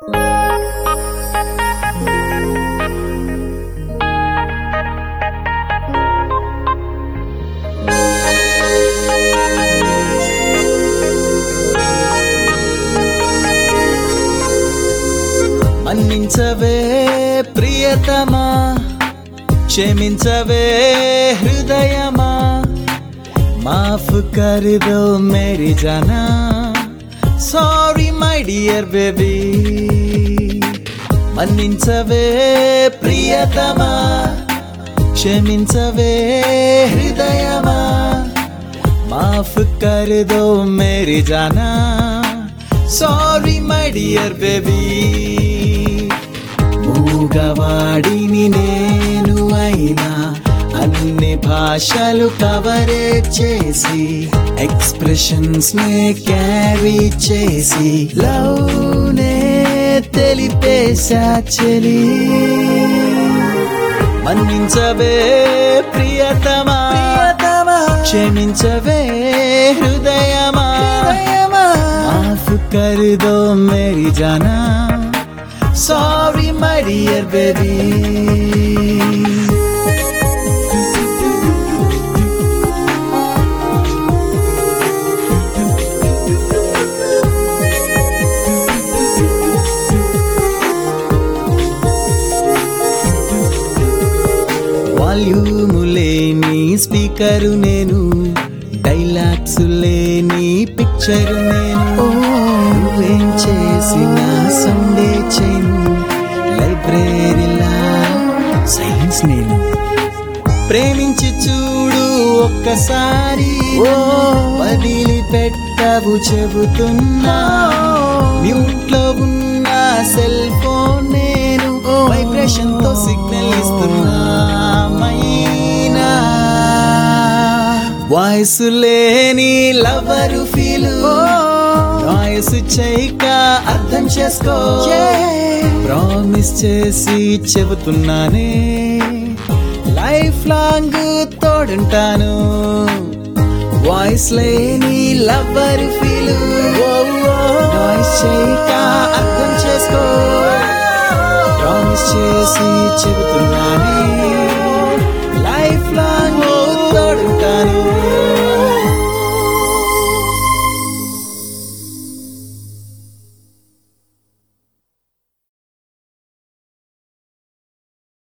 మన్నించవే ప్రియతమా క్షమించవే హృదయమా మాఫ్ కర్ దో మేరీ జానా సారీ మై డియర్ బేబీ మన్నించవే ప్రియతమా క్షమించవే హృదయమా మాఫ్ కర్ దో మేరీ జానా సారీ మై డియర్ బేబీ మూగవాడిని నేను అయినా అన్ని భాషలు కవరేజ్ చేసి ఎక్స్ప్రెషన్స్ నే క్యారీ చేసి లవ్ నే తెలిపేశా చెలి మన్నించవే ప్రియతమా క్షమించవే హృదయమా మాఫ్ కర్ దో మేరీ జానా sorry my dear baby volume లేని స్పీకరు నేను డైలాగ్స్ లేని పిక్చరు నేను నువ్వేం చేసిన సండే చేయను లైబ్రరీలా సైలెన్స్ నేను ప్రేమించి చూడు ఒక్కసారి వదిలి పెట్టవు చెబుతున్నా మ్యూట్ లో ఉన్న సెల్ ఫోన్ నేను వైబ్రేషన్ తో సిగ్నల్ ఇస్తున్నా మైనా వాయిస్ లేని లవరు ఫీల్ వాయిస్ చేయక అర్థం చేసుకో ప్రామిస్ చేసి చెబుతున్నానే లైఫ్ లాంగ్ తోడుంటాను వాయిస్ లేని లవ్వర్ ఫీల్ వాయిస్ చేయక అర్థం చేసుకో ప్రామిస్ చేసి చెబుతున్నానే